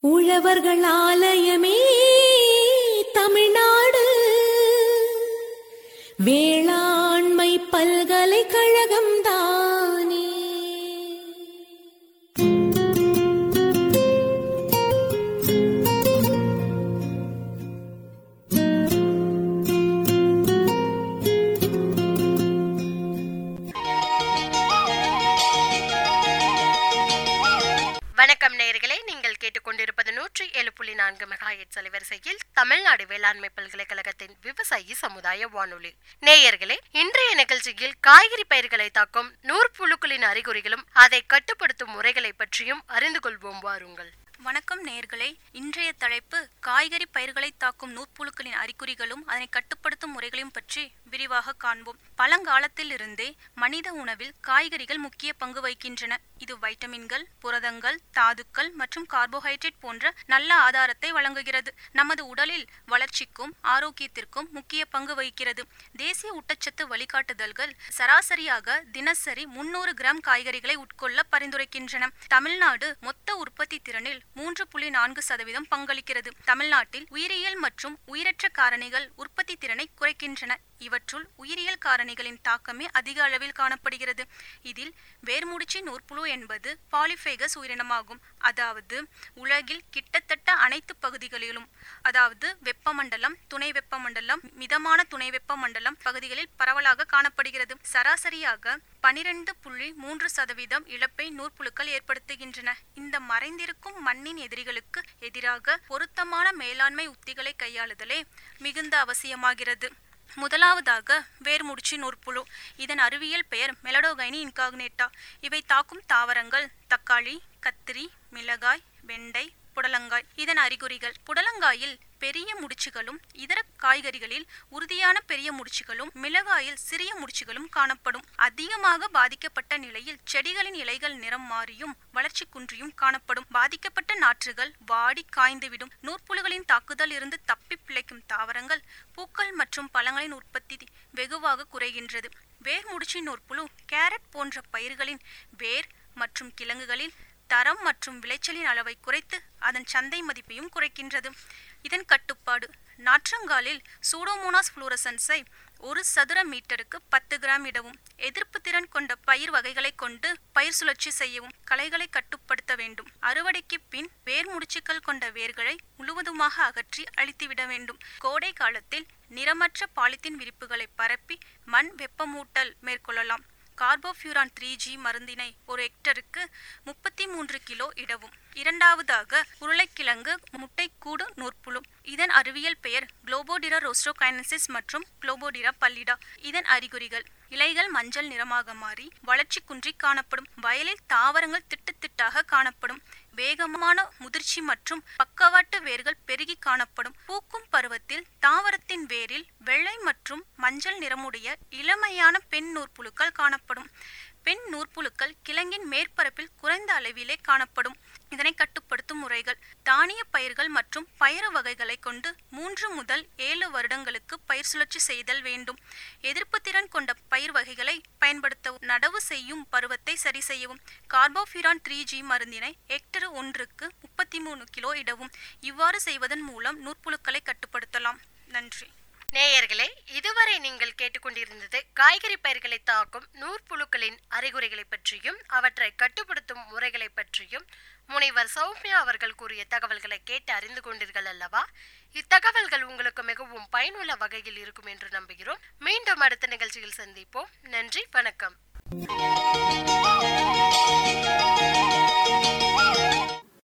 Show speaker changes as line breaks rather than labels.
உழவர்கள் ஆலயமே தமிழ்நாடு வேளாண்மை பல்கலைக்கழகம் தானே
வணக்கம் நேயர்களே நீங்கள் கேட்டுக்கொண்டிருப்பது நூற்றி ஏழு புள்ளி நான்கு மெகாஹெட் அலைவரிசையில் தமிழ்நாடு வேளாண்மை பல்கலைக்கழகத்தின் விவசாயி சமுதாய வானொலி நேயர்களே இன்றைய நிகழ்ச்சியில் காய்கறி பயிர்களை தாக்கும் நூற்புழுக்களின் அறிகுறிகளும் அதை கட்டுப்படுத்தும் முறைகளை பற்றியும் அறிந்து கொள்வோம் வாருங்கள்
வணக்கம் நேர்களே இன்றைய தலைப்பு காய்கறி பயிர்களை தாக்கும் நூற்புழுக்களின் அறிகுறிகளும் அதனை கட்டுப்படுத்தும் முறைகளையும் பற்றி விரிவாக காண்போம் பழங்காலத்தில் இருந்தே மனித உணவில் காய்கறிகள் முக்கிய பங்கு வகிக்கின்றன இது வைட்டமின்கள் புரதங்கள் தாதுக்கள் மற்றும் கார்போஹைட்ரேட் போன்ற நல்ல ஆதாரத்தை வழங்குகிறது நமது உடலில் வளர்ச்சிக்கும் ஆரோக்கியத்திற்கும் முக்கிய பங்கு வகிக்கிறது தேசிய ஊட்டச்சத்து வழிகாட்டுதல்கள் சராசரியாக தினசரி முன்னூறு கிராம் காய்கறிகளை உட்கொள்ள பரிந்துரைக்கின்றன தமிழ்நாடு மொத்த உற்பத்தி திறனில் மூன்று புள்ளி நான்கு சதவீதம் பங்களிக்கிறது தமிழ்நாட்டில் உயிரியல் மற்றும் உயிரற்ற காரணிகள் உற்பத்தி திறனை குறைக்கின்றன இவற்றுள் உயிரியல் காரணிகளின் தாக்கமே அதிக அளவில் காணப்படுகிறது இதில் வேர்முடிச்சி நூற்புழு என்பது பாலிஃபேகஸ் உயிரினமாகும் அதாவது உலகில் கிட்டத்தட்ட அனைத்து பகுதிகளிலும் அதாவது வெப்பமண்டலம் துணை வெப்பமண்டலம் மிதமான துணை வெப்பமண்டலம் பகுதிகளில் பரவலாக காணப்படுகிறது சராசரியாக பனிரெண்டு புள்ளி மூன்று சதவீதம் இழப்பை நூற்புழுக்கள் ஏற்படுத்துகின்றன இந்த மறைந்திருக்கும் மண்ணின் எதிரிகளுக்கு எதிராக பொருத்தமான மேலாண்மை உத்திகளை கையாளுதலே மிகுந்த அவசியமாகிறது முதலாவதாக வேர்முடிச்சி நூற்புழு இதன் அறிவியல் பெயர் மெலடோகைனி இன்காக்னேட்டா இவை தாக்கும் தாவரங்கள் தக்காளி கத்திரி மிளகாய் வெண்டை புடலங்காய் இதன் அறிகுறிகள் புடலங்காயில் பெரிய முடிச்சுகளும் இதர காய்கறிகளில் உறுதியான பெரிய முடிச்சுகளும் மிளகாயில் சிறிய முடிச்சுகளும் காணப்படும் அதிகமாக பாதிக்கப்பட்ட நிலையில் செடிகளின் இலைகள் நிறம் மாறியும் வளர்ச்சி குன்றியும் காணப்படும் பாதிக்கப்பட்ட நாற்றுகள் வாடி காய்ந்துவிடும் நூற்புழுகளின் தாக்குதல் இருந்து தப்பி பிழைக்கும் தாவரங்கள் பூக்கள் மற்றும் பழங்களின் உற்பத்தி வெகுவாக குறைகின்றது வேர் முடிச்சி நூற்புழு கேரட் போன்ற பயிர்களின் வேர் மற்றும் கிழங்குகளில் தரம் மற்றும் விளைச்சலின் அளவை குறைத்து அதன் சந்தை மதிப்பையும் குறைக்கின்றது இதன் கட்டுப்பாடு நாற்றங்காலில் சூடோமோனாஸ் புளூரசன்ஸை ஒரு சதுர மீட்டருக்கு பத்து கிராம் இடவும் எதிர்ப்பு திறன் கொண்ட பயிர் வகைகளை கொண்டு பயிர் சுழற்சி செய்யவும் களைகளை கட்டுப்படுத்த வேண்டும் அறுவடைக்கு பின் வேர் முடிச்சுக்கள் கொண்ட வேர்களை முழுவதுமாக அகற்றி அழித்துவிட வேண்டும் கோடை காலத்தில் நிறமற்ற பாலித்தீன் விரிப்புகளை பரப்பி மண் வெப்பமூட்டல் மேற்கொள்ளலாம் கார்போஃபியூரான் த்ரீ ஜி மருந்தினை ஒரு ஹெக்டருக்கு முப்பத்தி மூன்று கிலோ இடவும் இரண்டாவதாக உருளைக்கிழங்கு முட்டைக்கூடு நூற்புழு இதன் அறிவியல் பெயர் குளோபோடிரா ரோஸ்டோகைனசிஸ் மற்றும் குளோபோடிரா பல்லிடா இதன் அறிகுறிகள் இலைகள் மஞ்சள் நிறமாக மாறி வளர்ச்சி குன்றி காணப்படும் வயலில் தாவரங்கள் திட்டு திட்டாக காணப்படும் வேகமான முதிர்ச்சி மற்றும் பக்கவாட்டு வேர்கள் பெருகி காணப்படும் பூக்கும் பருவத்தில் தாவரத்தின் வேரில் வெள்ளை மற்றும் மஞ்சள் நிறமுடைய இளமையான பெண் நூற்புழுக்கள் காணப்படும் பெண் நூற்புழுக்கள் கிழங்கின் மேற்பரப்பில் குறைந்த அளவிலே காணப்படும் இதனை கட்டுப்படுத்தும் முறைகள் தானிய பயிர்கள் மற்றும் பயறு வகைகளை கொண்டு மூன்று முதல் ஏழு வருடங்களுக்கு பயிர் சுழற்சி செய்தல் வேண்டும் எதிர்ப்பு திறன் கொண்ட பயிர் வகைகளை பயன்படுத்தவும் நடவு செய்யும் பருவத்தை சரி செய்யவும் கார்போஃபிரான் த்ரீ ஜி மருந்தினை ஹெக்டர் ஒன்றுக்கு முப்பத்தி மூணு கிலோ இடவும் இவ்வாறு செய்வதன் மூலம் நூற்புழுக்களை கட்டுப்படுத்தலாம் நன்றி
நேயர்களே இதுவரை நீங்கள் கேட்டுக்கொண்டிருந்தது காய்கறி பயிர்களை தாக்கும் நூற்புழுக்களின் அறிகுறிகளை பற்றியும் அவற்றை கட்டுப்படுத்தும் முறைகளை பற்றியும் முனைவர் சௌமியா அவர்கள் கூறிய தகவல்களை கேட்டு அறிந்து கொண்டீர்கள் அல்லவா இத்தகவல்கள் உங்களுக்கு மிகவும் பயனுள்ள வகையில் இருக்கும் என்று நம்புகிறோம் மீண்டும் அடுத்த நிகழ்ச்சியில் சந்திப்போம் நன்றி வணக்கம்